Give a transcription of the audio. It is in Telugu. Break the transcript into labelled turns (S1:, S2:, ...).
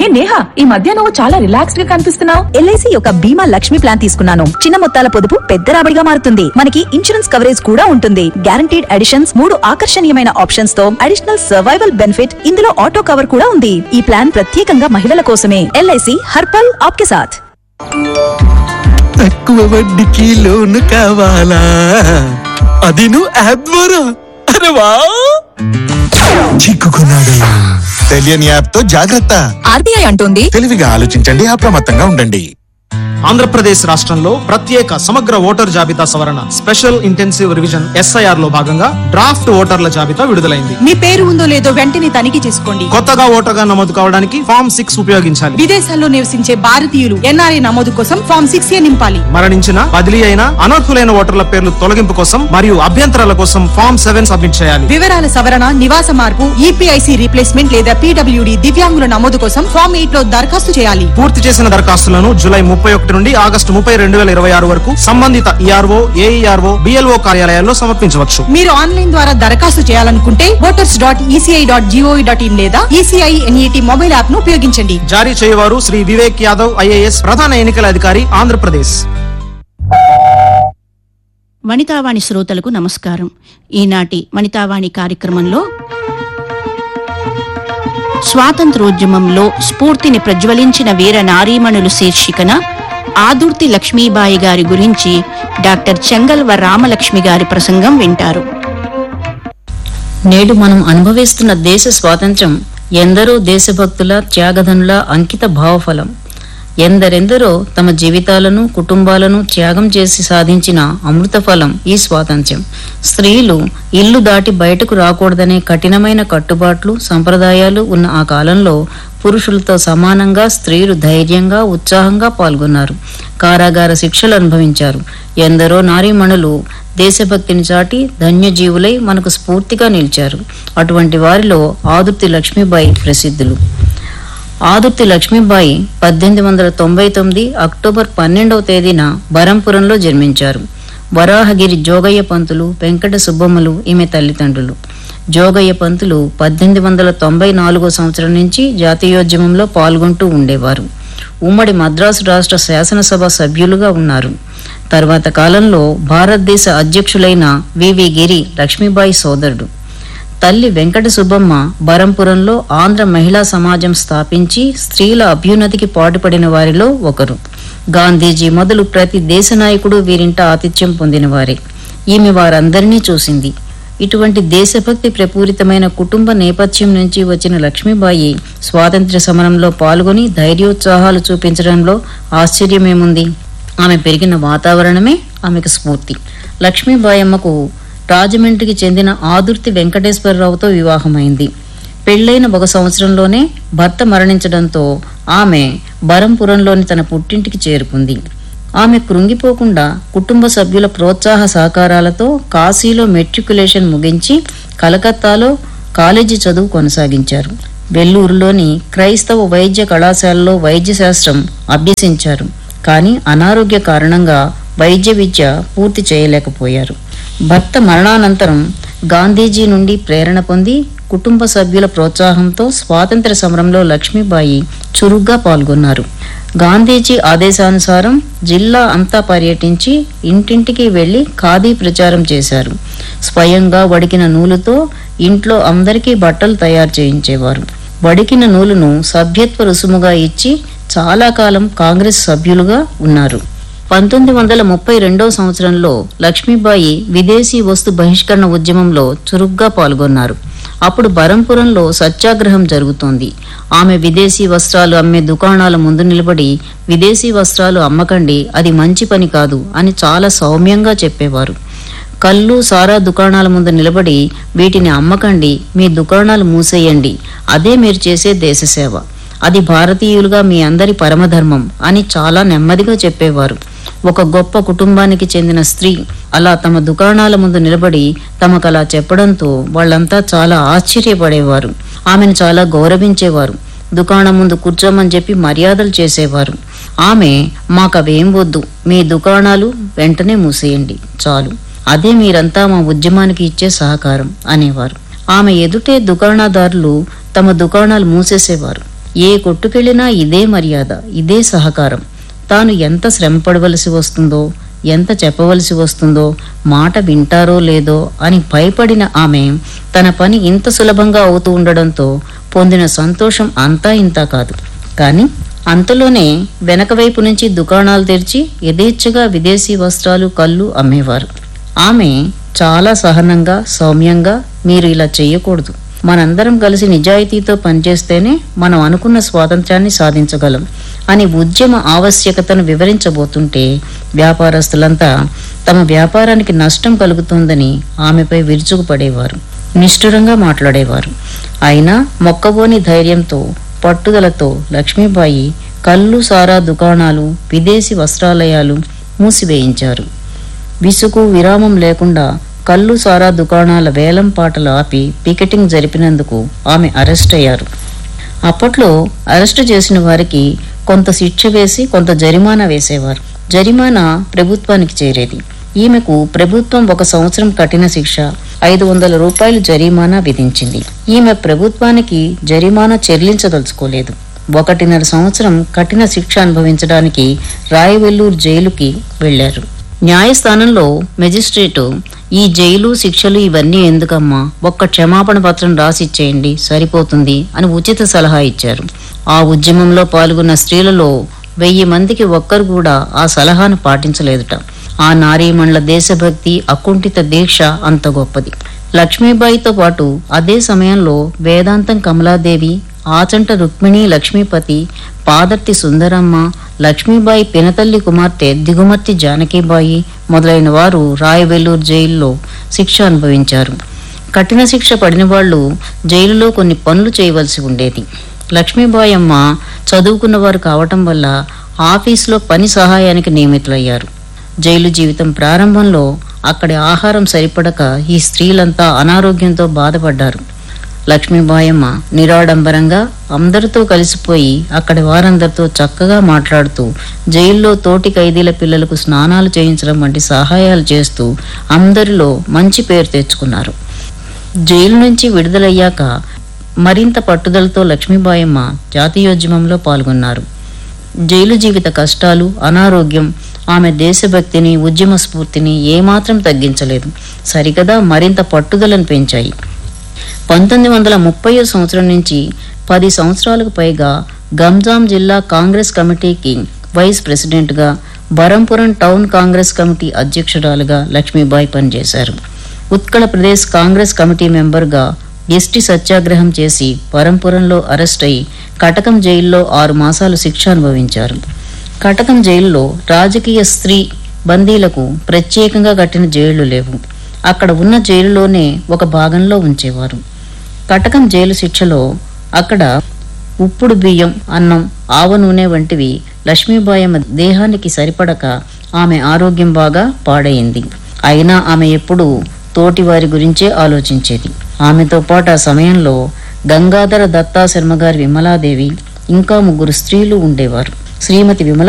S1: హే నేహా ఈ మధ్య నువ్వు చాలా రిలాక్స్డ్ గా కనిపిస్తున్నావు
S2: ఎల్ఐసి యొక్క బీమా లక్ష్మి ప్లాన్ తీసుకున్నాను చిన్న మొత్తాల పొదుపు పెద్ద రాబడిగా మారుతుంది మనకి ఇన్సూరెన్స్ కవరేజ్ కూడా ఉంటుంది గ్యారంటీడ్ అడిషన్స్ మూడు ఆకర్షణీయమైన ఆప్షన్స్ తో అడిషనల్ సర్వైవల్ బెనిఫిట్ ఇందులో ఆటో కవర్ కూడా ఉంది ఈ ప్లాన్ ప్రత్యేకంగా మహిళల కోసమే ఎల్ఐసి హర్పల్ ఆప్కే సాథ్
S3: తక్కువ వడ్డీకి లోను కావాలా అది నువ్వు యాప్ ద్వారా అరే వా చిక్కుకున్నాడు తెలియని యాప్ తో జాగ్రత్త
S2: ఆర్బీఐ అంటోంది
S3: తెలివిగా ఆలోచించండి అప్రమత్తంగా ఉండండి
S4: ఆంధ్రప్రదేశ్ రాష్ట్రంలో ప్రత్యేక సమగ్ర ఓటర్ జాబితా సవరణ స్పెషల్ ఇంటెన్సివ్ రివిజన్ ఎస్ఐఆర్ లో భాగంగా డ్రాఫ్ట్ ఓటర్ల జాబితా విడుదలైంది
S5: మీ పేరు ఉందో లేదో వెంటనే తనిఖీ చేసుకోండి
S4: కొత్తగా ఓటర్గా నమోదు కావడానికి ఫామ్ సిక్స్ ఉపయోగించాలి
S5: విదేశాల్లో నివసించే భారతీయులు ఎన్ఆర్ఐ నమోదు కోసం ఫామ్ సిక్స్ ఏ నింపాలి
S4: మరణించిన బదిలీ అయిన అనర్హులైన ఓటర్ల పేర్లు తొలగింపు కోసం మరియు అభ్యంతరాల కోసం ఫామ్ సెవెన్ సబ్మిట్ చేయాలి
S5: వివరాల సవరణ నివాస మార్పు ఈపీఐసి రీప్లేస్మెంట్ లేదా పీడబ్ల్యూడి దివ్యాంగుల నమోదు కోసం ఫామ్ ఎయిట్ లో దరఖాస్తు చేయాలి
S4: పూర్తి చేసిన దరఖాస్తులను జూలై ముప్పై ఒకటి నుండి ఆగస్టు ముప్పై రెండు వేల ఇరవై ఆరు వరకు సంబంధిత ఈఆర్ఓ ఏఈఆర్ఓ బిఎల్ఓ కార్యాలయాల్లో సమర్పించవచ్చు
S5: మీరు ఆన్లైన్ ద్వారా దరఖాస్తు చేయాలనుకుంటే voters dot ECI dot GOV dot in లేదా ఈసీఐ ఎన్ఈటి మొబైల్ యాప్ ను ఉపయోగించండి
S4: జారీ చేయవారు శ్రీ వివేక్ యాదవ్ ఐఏఎస్ ప్రధాన ఎన్నికల అధికారి ఆంధ్రప్రదేశ్
S6: వనితావాణి శ్రోతలకు నమస్కారం ఈనాటి వనితావాణి కార్యక్రమంలో స్వాతంత్రోద్యమంలో స్ఫూర్తిని ప్రజ్వలించిన వీర నారీమణులు శీర్షికన ఆదుర్తి లక్ష్మీబాయి గారి గురించి డాక్టర్ చెంగల్వ రామలక్ష్మి గారి ప్రసంగం వింటారు
S7: నేడు మనం అనుభవిస్తున్న దేశ స్వాతంత్ర్యం ఎందరో దేశభక్తుల త్యాగధనుల అంకిత భావఫలం ఎందరెందరో తమ జీవితాలను కుటుంబాలను త్యాగం చేసి సాధించిన అమృత ఫలం ఈ స్వాతంత్ర్యం స్త్రీలు ఇల్లు దాటి బయటకు రాకూడదనే కఠినమైన కట్టుబాట్లు సంప్రదాయాలు ఉన్న ఆ కాలంలో పురుషులతో సమానంగా స్త్రీలు ధైర్యంగా ఉత్సాహంగా పాల్గొన్నారు కారాగార శిక్షలు అనుభవించారు ఎందరో నారీమణులు దేశభక్తిని చాటి ధన్యజీవులై మనకు స్ఫూర్తిగా నిలిచారు అటువంటి వారిలో ఆదుర్తి లక్ష్మీబాయి ప్రసిద్ధులు ఆదుర్తి లక్ష్మీబాయి పద్దెనిమిది వందల తొంభై తొమ్మిది అక్టోబర్ పన్నెండవ తేదీన బరంపురంలో జన్మించారు వరాహగిరి జోగయ్య పంతులు వెంకట సుబ్బమ్మలు ఈమె తల్లిదండ్రులు జోగయ్య పంతులు పద్దెనిమిది వందల తొంభై నాలుగో సంవత్సరం నుంచి జాతీయోద్యమంలో పాల్గొంటూ ఉండేవారు ఉమ్మడి మద్రాసు రాష్ట్ర శాసనసభ సభ్యులుగా ఉన్నారు తర్వాత కాలంలో భారతదేశ అధ్యక్షులైన వివి గిరి లక్ష్మీబాయి సోదరుడు తల్లి వెంకట సుబ్బమ్మ బరంపురంలో ఆంధ్ర మహిళా సమాజం స్థాపించి స్త్రీల అభ్యున్నతికి పాటుపడిన వారిలో ఒకరు గాంధీజీ మొదలు ప్రతి దేశ నాయకుడు వీరింట ఆతిథ్యం పొందినవారే ఈమె వారందరినీ చూసింది ఇటువంటి దేశభక్తి ప్రపూరితమైన కుటుంబ నేపథ్యం నుంచి వచ్చిన లక్ష్మీబాయి స్వాతంత్ర్య సమరంలో పాల్గొని ధైర్యోత్సాహాలు చూపించడంలో ఆశ్చర్యమేముంది ఆమె పెరిగిన వాతావరణమే ఆమెకు స్ఫూర్తి లక్ష్మీబాయమ్మకు రాజమండ్రికి చెందిన ఆదుర్తి వెంకటేశ్వరరావుతో వివాహమైంది పెళ్లైన ఒక సంవత్సరంలోనే భర్త మరణించడంతో ఆమె బరంపురంలోని తన పుట్టింటికి చేరుకుంది ఆమె కృంగిపోకుండా కుటుంబ సభ్యుల ప్రోత్సాహ సహకారాలతో కాశీలో మెట్రికులేషన్ ముగించి కలకత్తాలో కాలేజీ చదువు కొనసాగించారు వెల్లూరులోని క్రైస్తవ వైద్య కళాశాలలో వైద్య శాస్త్రం అభ్యసించారు కానీ అనారోగ్య కారణంగా వైద్య విద్య పూర్తి చేయలేకపోయారు భర్త మరణానంతరం గాంధీజీ నుండి ప్రేరణ పొంది కుటుంబ సభ్యుల ప్రోత్సాహంతో స్వాతంత్ర సమరంలో లక్ష్మీబాయి చురుగ్గా పాల్గొన్నారు గాంధీజీ ఆదేశానుసారం జిల్లా అంతా పర్యటించి ఇంటింటికి వెళ్లి ఖాదీ ప్రచారం చేశారు స్వయంగా వడికిన నూలుతో ఇంట్లో అందరికీ బట్టలు తయారు చేయించేవారు వడికిన నూలును సభ్యత్వ రుసుముగా ఇచ్చి చాలా కాలం కాంగ్రెస్ సభ్యులుగా ఉన్నారు పంతొమ్మిది వందల ముప్పై రెండవ సంవత్సరంలో లక్ష్మీబాయి విదేశీ వస్తు బహిష్కరణ ఉద్యమంలో చురుగ్గా పాల్గొన్నారు అప్పుడు బరంపురంలో సత్యాగ్రహం జరుగుతోంది ఆమె విదేశీ వస్త్రాలు అమ్మే దుకాణాల ముందు నిలబడి విదేశీ వస్త్రాలు అమ్మకండి అది మంచి పని కాదు అని చాలా సౌమ్యంగా చెప్పేవారు కళ్ళు సారా దుకాణాల ముందు నిలబడి వీటిని అమ్మకండి మీ దుకాణాలు మూసేయండి అదే మీరు చేసే దేశసేవ అది భారతీయులుగా మీ అందరి పరమధర్మం అని చాలా నెమ్మదిగా చెప్పేవారు ఒక గొప్ప కుటుంబానికి చెందిన స్త్రీ అలా తమ దుకాణాల ముందు నిలబడి తమకు అలా చెప్పడంతో వాళ్ళంతా చాలా ఆశ్చర్యపడేవారు ఆమెను చాలా గౌరవించేవారు దుకాణం ముందు కూర్చోమని చెప్పి మర్యాదలు చేసేవారు ఆమె మాకవేం వద్దు మీ దుకాణాలు వెంటనే మూసేయండి చాలు అదే మీరంతా మా ఉద్యమానికి ఇచ్చే సహకారం అనేవారు ఆమె ఎదుటే దుకాణదారులు తమ దుకాణాలు మూసేసేవారు ఏ కొట్టుకెళ్ళినా ఇదే మర్యాద ఇదే సహకారం తాను ఎంత శ్రమ పడవలసి వస్తుందో ఎంత చెప్పవలసి వస్తుందో మాట వింటారో లేదో అని భయపడిన ఆమె తన పని ఇంత సులభంగా అవుతూ ఉండడంతో పొందిన సంతోషం అంతా ఇంతా కాదు కానీ అంతలోనే వెనక వైపు నుంచి దుకాణాలు తెరిచి యథేచ్ఛగా విదేశీ వస్త్రాలు కళ్ళు అమ్మేవారు ఆమె చాలా సహనంగా సౌమ్యంగా మీరు ఇలా చేయకూడదు మనందరం కలిసి నిజాయితీతో పనిచేస్తేనే మనం అనుకున్న స్వాతంత్రాన్ని సాధించగలం అని ఉద్యమ ఆవశ్యకతను వివరించబోతుంటే వ్యాపారస్తులంతా తమ వ్యాపారానికి నష్టం కలుగుతుందని ఆమెపై విరుచుకుపడేవారు నిష్ఠురంగా మాట్లాడేవారు అయినా మొక్కబోని ధైర్యంతో పట్టుదలతో లక్ష్మీబాయి కళ్ళు సారా దుకాణాలు విదేశీ వస్త్రాలయాలు మూసివేయించారు విసుగు విరామం లేకుండా కళ్ళు సారా దుకాణాల వేలం పాటలు ఆపి పికెటింగ్ జరిపినందుకు ఆమె అరెస్ట్ అయ్యారు అప్పట్లో అరెస్టు చేసిన వారికి కొంత శిక్ష వేసి కొంత జరిమానా వేసేవారు జరిమానా ప్రభుత్వానికి చేరేది ఈమెకు ప్రభుత్వం ఒక సంవత్సరం కఠిన శిక్ష ఐదు వందల రూపాయలు జరిమానా విధించింది ఈమె ప్రభుత్వానికి జరిమానా చెల్లించదలుచుకోలేదు ఒకటిన్నర సంవత్సరం కఠిన శిక్ష అనుభవించడానికి రాయవెల్లూరు జైలుకి వెళ్లారు న్యాయస్థానంలో మెజిస్ట్రేటు ఈ జైలు శిక్షలు ఇవన్నీ ఎందుకమ్మా ఒక్క క్షమాపణ పత్రం రాసిచ్చేయండి సరిపోతుంది అని ఉచిత సలహా ఇచ్చారు ఆ ఉద్యమంలో పాల్గొన్న స్త్రీలలో వెయ్యి మందికి ఒక్కరు కూడా ఆ సలహాను పాటించలేదుట ఆ నారీమణుల దేశభక్తి అకుంఠిత దీక్ష అంత గొప్పది లక్ష్మీబాయితో పాటు అదే సమయంలో వేదాంతం కమలాదేవి ఆచంట రుక్మిణి లక్ష్మీపతి పాదర్తి సుందరమ్మ లక్ష్మీబాయి పినతల్లి కుమార్తె దిగుమర్తి జానకీబాయి మొదలైన వారు రాయవెల్లూరు జైల్లో శిక్ష అనుభవించారు కఠిన శిక్ష పడిన వాళ్ళు జైలులో కొన్ని పనులు చేయవలసి ఉండేది లక్ష్మీబాయి అమ్మ చదువుకున్నవారు కావటం వల్ల ఆఫీసులో పని సహాయానికి నియమితులయ్యారు జైలు జీవితం ప్రారంభంలో అక్కడి ఆహారం సరిపడక ఈ స్త్రీలంతా అనారోగ్యంతో బాధపడ్డారు లక్ష్మీబాయమ్మ నిరాడంబరంగా అందరితో కలిసిపోయి అక్కడి వారందరితో చక్కగా మాట్లాడుతూ జైల్లో తోటి ఖైదీల పిల్లలకు స్నానాలు చేయించడం వంటి సహాయాలు చేస్తూ అందరిలో మంచి పేరు తెచ్చుకున్నారు జైలు నుంచి విడుదలయ్యాక మరింత పట్టుదలతో లక్ష్మీబాయమ్మ జాతీయోద్యమంలో పాల్గొన్నారు జైలు జీవిత కష్టాలు అనారోగ్యం ఆమె దేశభక్తిని ఉద్యమ స్ఫూర్తిని ఏమాత్రం తగ్గించలేదు సరికదా మరింత పట్టుదలను పెంచాయి పంతొమ్మిది వందల ముప్పై సంవత్సరం నుంచి పది సంవత్సరాలకు పైగా గంజాం జిల్లా కాంగ్రెస్ కమిటీకి వైస్ ప్రెసిడెంట్గా బరంపురం టౌన్ కాంగ్రెస్ కమిటీ అధ్యక్షురాలుగా లక్ష్మీబాయి పనిచేశారు ఉత్కళ ప్రదేశ్ కాంగ్రెస్ కమిటీ మెంబర్గా ఎస్టీ సత్యాగ్రహం చేసి పరంపురంలో అరెస్ట్ అయి కటకం జైల్లో ఆరు మాసాలు శిక్ష అనుభవించారు కటకం జైల్లో రాజకీయ స్త్రీ బందీలకు ప్రత్యేకంగా కట్టిన జైళ్లు లేవు అక్కడ ఉన్న జైలులోనే ఒక భాగంలో ఉంచేవారు కటకం జైలు శిక్షలో అక్కడ ఉప్పుడు బియ్యం అన్నం ఆవ నూనె వంటివి లక్ష్మీబాయమ్మ దేహానికి సరిపడక ఆమె ఆరోగ్యం బాగా పాడైంది అయినా ఆమె ఎప్పుడూ తోటి వారి గురించే ఆలోచించేది ఆమెతో పాటు ఆ సమయంలో గంగాధర దత్తా శర్మ గారి విమలాదేవి ఇంకా ముగ్గురు స్త్రీలు ఉండేవారు శ్రీమతి విమల